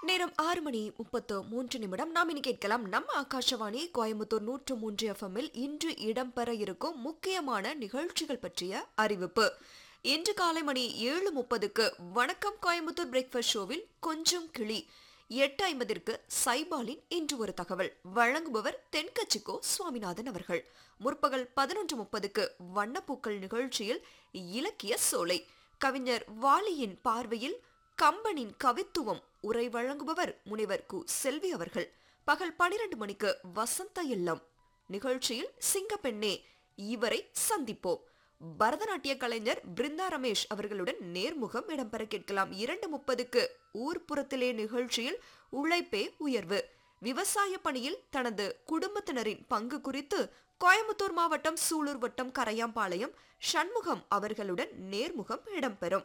நேரம் ஆறு மணி முப்பத்து மூன்று நிமிடம் நாம் இனி கேட்கலாம் நம்ம ஆகாஷவாணி கோயம்புத்தூர் நூற்று மூன்று எஃப்எம்மில் இன்று இடம்பெற இருக்கும் முக்கியமான நிகழ்ச்சிகள் பற்றிய அறிவிப்பு இன்று காலை மணி ஏழு முப்பதுக்கு வணக்கம் கோயம்புத்தூர் பிரேக்ஃபாஸ்ட் ஷோவில் கொஞ்சம் கிளி எட்டு ஐம்பதிற்கு சைபாலின் இன்று ஒரு தகவல் வழங்குபவர் தென்கட்சிக்கோ சுவாமிநாதன் அவர்கள் முற்பகல் பதினொன்று முப்பதுக்கு வண்ணப்பூக்கள் நிகழ்ச்சியில் இலக்கிய சோலை கவிஞர் வாலியின் பார்வையில் கம்பனின் கவித்துவம் உரை வழங்குபவர் முனைவர் கு செல்வி அவர்கள் பகல் பனிரெண்டு மணிக்கு வசந்த இல்லம் நிகழ்ச்சியில் சிங்கப்பெண்ணே இவரை சந்திப்போம் பரதநாட்டிய கலைஞர் பிருந்தா ரமேஷ் அவர்களுடன் நேர்முகம் இடம்பெற கேட்கலாம் இரண்டு முப்பதுக்கு ஊர்ப்புறத்திலே நிகழ்ச்சியில் உழைப்பே உயர்வு விவசாய பணியில் தனது குடும்பத்தினரின் பங்கு குறித்து கோயம்புத்தூர் மாவட்டம் சூலூர் வட்டம் கரையாம்பாளையம் சண்முகம் அவர்களுடன் நேர்முகம் இடம்பெறும்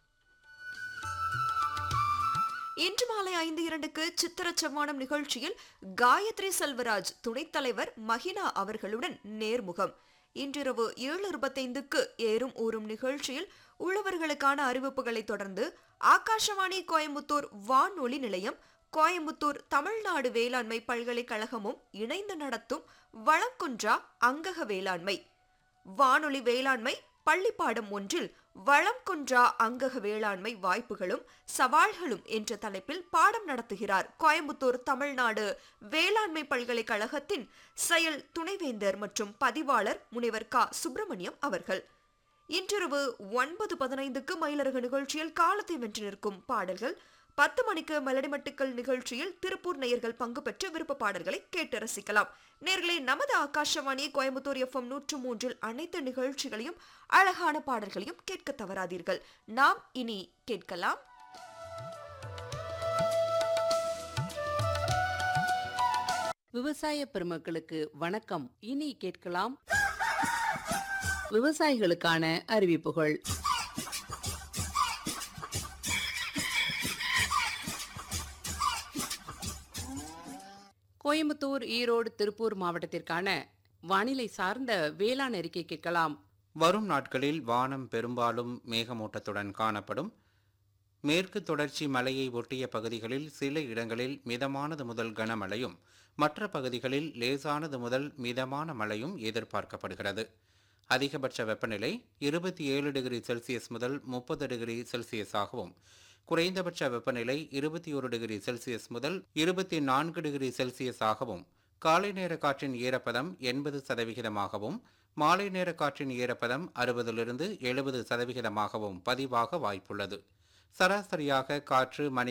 இன்று மாலை ஐந்து இரண்டுக்கு சித்திர செவ்வானம் நிகழ்ச்சியில் காயத்ரி செல்வராஜ் துணைத் தலைவர் மஹினா அவர்களுடன் நேர்முகம் இன்றிரவு ஏழு இருபத்தைந்துக்கு ஏறும் ஊறும் நிகழ்ச்சியில் உழவர்களுக்கான அறிவிப்புகளை தொடர்ந்து ஆகாஷவாணி கோயம்புத்தூர் வானொலி நிலையம் கோயம்புத்தூர் தமிழ்நாடு வேளாண்மை பல்கலைக்கழகமும் இணைந்து நடத்தும் வளங்குன்றா அங்கக வேளாண்மை வானொலி வேளாண்மை பள்ளிப்பாடம் ஒன்றில் வளம் குன்றா அங்கக வேளாண்மை வாய்ப்புகளும் சவால்களும் என்ற தலைப்பில் பாடம் நடத்துகிறார் கோயம்புத்தூர் தமிழ்நாடு வேளாண்மை பல்கலைக்கழகத்தின் செயல் துணைவேந்தர் மற்றும் பதிவாளர் முனைவர் க சுப்பிரமணியம் அவர்கள் இன்றிரவு ஒன்பது பதினைந்துக்கு மயிலரகு நிகழ்ச்சியில் காலத்தை வென்று நிற்கும் பாடல்கள் பத்து மணிக்கு மெலடிமட்டுக்கள் நிகழ்ச்சியில் திருப்பூர் நேயர்கள் பங்கு பெற்று விருப்ப பாடல்களை கேட்டு ரசிக்கலாம் நேர்களே நமது ஆகாஷவாணி கோயம்புத்தூர் எஃப்எம் நூற்று மூன்றில் அனைத்து நிகழ்ச்சிகளையும் அழகான பாடல்களையும் கேட்க தவறாதீர்கள் நாம் இனி கேட்கலாம் விவசாய பெருமக்களுக்கு வணக்கம் இனி கேட்கலாம் விவசாயிகளுக்கான அறிவிப்புகள் கோயம்புத்தூர் ஈரோடு திருப்பூர் மாவட்டத்திற்கான வானிலை சார்ந்த வேளாண் அறிக்கை கேட்கலாம் வரும் நாட்களில் வானம் பெரும்பாலும் மேகமூட்டத்துடன் காணப்படும் மேற்கு தொடர்ச்சி மலையை ஒட்டிய பகுதிகளில் சில இடங்களில் மிதமானது முதல் கனமழையும் மற்ற பகுதிகளில் லேசானது முதல் மிதமான மழையும் எதிர்பார்க்கப்படுகிறது அதிகபட்ச வெப்பநிலை இருபத்தி ஏழு டிகிரி செல்சியஸ் முதல் முப்பது டிகிரி செல்சியஸாகவும் குறைந்தபட்ச வெப்பநிலை இருபத்தி ஒரு டிகிரி செல்சியஸ் முதல் இருபத்தி நான்கு டிகிரி செல்சியஸாகவும் காலை நேர காற்றின் ஈரப்பதம் எண்பது சதவிகிதமாகவும் மாலை நேர காற்றின் ஈரப்பதம் அறுபதிலிருந்து எழுபது சதவிகிதமாகவும் பதிவாக வாய்ப்புள்ளது சராசரியாக காற்று மணி